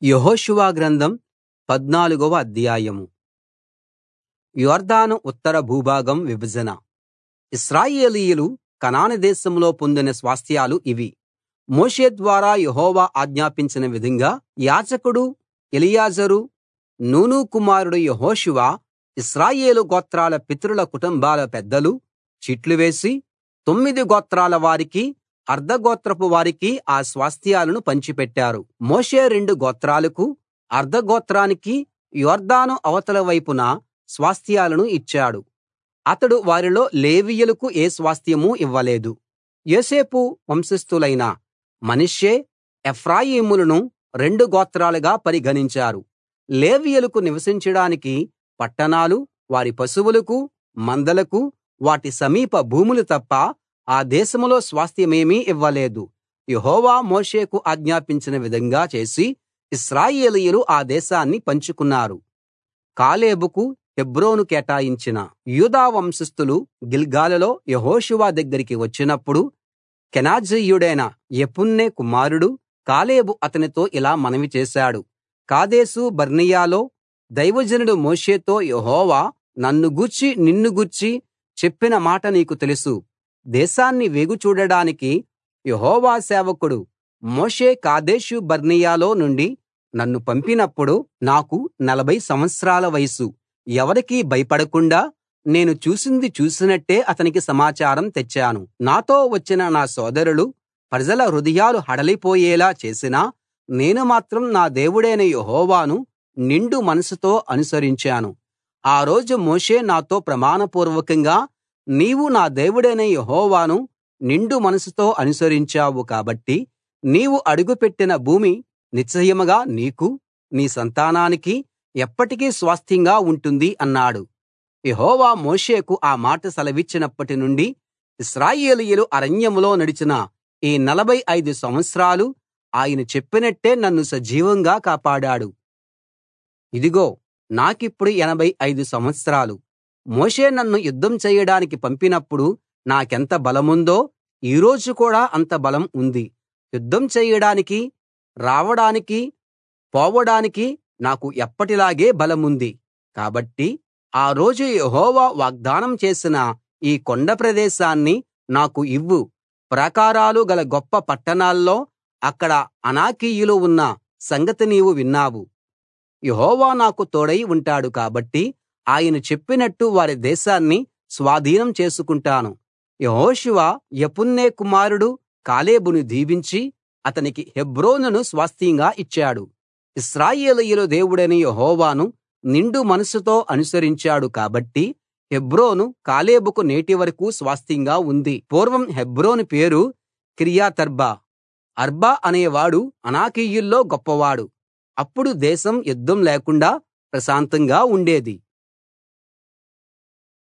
యెహోషువ గ్రంథం పద్నాలుగవ అధ్యాయం యొర్దాను ఉత్తర భూభాగం విభజన ఇశ్రాయేలీయులు కనాను దేశంలో పొందిన స్వాస్థ్యాలు ఇవి మోషే ద్వారా యెహోవా ఆజ్ఞాపించిన విధంగా యాజకుడు ఎలియాజరు నూను కుమారుడు యెహోషువ ఇశ్రాయేలు గోత్రాల పితరుల కుటుంబాల పెద్దలు చీట్లు వేసి తొమ్మిది గోత్రాల వారికి అర్థగోత్రపు వారికి ఆ స్వాస్థ్యాలను పంచిపెట్టారు మోషే రెండు గోత్రాలకు అర్థగోత్రానికి యొర్దాను అవతల వైపున స్వాస్థ్యాలను ఇచ్చాడు అతడు వారిలో లేవీయులకు ఏ స్వాస్థ్యమూ ఇవ్వలేదు యోసేపు వంశస్థులైన మనష్షే ఎఫ్రాయిములను రెండు గోత్రాలుగా పరిగణించారు లేవీయులకు నివసించడానికి పట్టణాలు వారి పశువులకు మందలకు వాటి సమీప భూములు తప్ప ఆ దేశంలో స్వాస్థ్యమేమీ ఇవ్వలేదు యెహోవా మోషేకు ఆజ్ఞాపించిన విధంగా చేసి ఇశ్రాయేలీయులు ఆ దేశాన్ని పంచుకున్నారు కాలేబుకు హెబ్రోను కేటాయించిన యూదా వంశస్థులు గిల్గాలులో యెహోషువ దగ్గరికి వచ్చినప్పుడు కెనజీయుడైన యెఫున్నె కుమారుడు కాలేబు అతనితో ఇలా మనవి చేశాడు కాదేషు బర్నేయలో దైవజనుడు మోషేతో యెహోవా నన్ను గూర్చి నిన్ను గూర్చి చెప్పిన మాట నీకు తెలుసు దేశాన్ని వేగు చూడడానికి యెహోవా సేవకుడు మోషే కాదేషు బర్నేయలో నుండి నన్ను పంపినప్పుడు నాకు నలభై సంవత్సరాల వయసు ఎవరికీ భయపడకుండా నేను చూసింది చూసినట్టే అతనికి సమాచారం తెచ్చాను నాతో వచ్చిన నా సోదరులు ప్రజల హృదయాలు హడలిపోయేలా చేసినా నేను మాత్రం నా దేవుడైన యెహోవాను నిండు మనసుతో అనుసరించాను ఆ రోజు మోషే నాతో ప్రమాణపూర్వకంగా నీవు నా దేవుడైన యెహోవాను నిండు మనసుతో అనుసరించావు కాబట్టి నీవు అడుగుపెట్టిన భూమి నిశ్చయంగా నీకు నీ సంతానానికి ఎప్పటికీ స్వాస్థ్యంగా ఉంటుంది అన్నాడు యెహోవా మోషేకు ఆ మాట సెలవిచ్చినప్పటి నుండి ఇశ్రాయేలీయులు అరణ్యంలో నడిచిన ఈ నలభై ఐదు సంవత్సరాలు ఆయన చెప్పినట్టే నన్ను సజీవంగా కాపాడాడు ఇదిగో నాకిప్పుడు ఎనభై ఐదు సంవత్సరాలు మోషే నన్ను యుద్ధం చేయడానికి పంపినప్పుడు నాకెంత బలముందో ఈ రోజు కూడా అంత బలం ఉంది యుద్ధం చేయడానికి రావడానికి పోవడానికి నాకు ఎప్పటిలాగే బలముంది కాబట్టి ఆ రోజు యెహోవా వాగ్దానం చేసిన ఈ కొండ ప్రదేశాన్ని నాకు ఇవ్వు ప్రాకారాలు గల గొప్ప పట్టణాల్లో అక్కడ అనాకీయులు ఉన్న సంగతి నీవు విన్నావు యెహోవా నాకు తోడై ఉంటాడు కాబట్టి ఆయన చెప్పినట్టు వారి దేశాన్ని స్వాధీనం చేసుకుంటాను యెహోషువ యెఫున్నె కుమారుడు కాలేబును దీవించి అతనికి హెబ్రోనును స్వాస్థ్యంగా ఇచ్చాడు ఇశ్రాయేలీయుల దేవుడైన యెహోవాను నిండు మనసుతో అనుసరించాడు కాబట్టి హెబ్రోను కాలేబుకు నేటి వరకూ స్వాస్థ్యంగా ఉంది పూర్వం హెబ్రోను పేరు కిర్యతర్బా అర్బా అనేవాడు అనాకీయుల్లో గొప్పవాడు అప్పుడు దేశం యుద్ధం లేకుండా ప్రశాంతంగా ఉండేది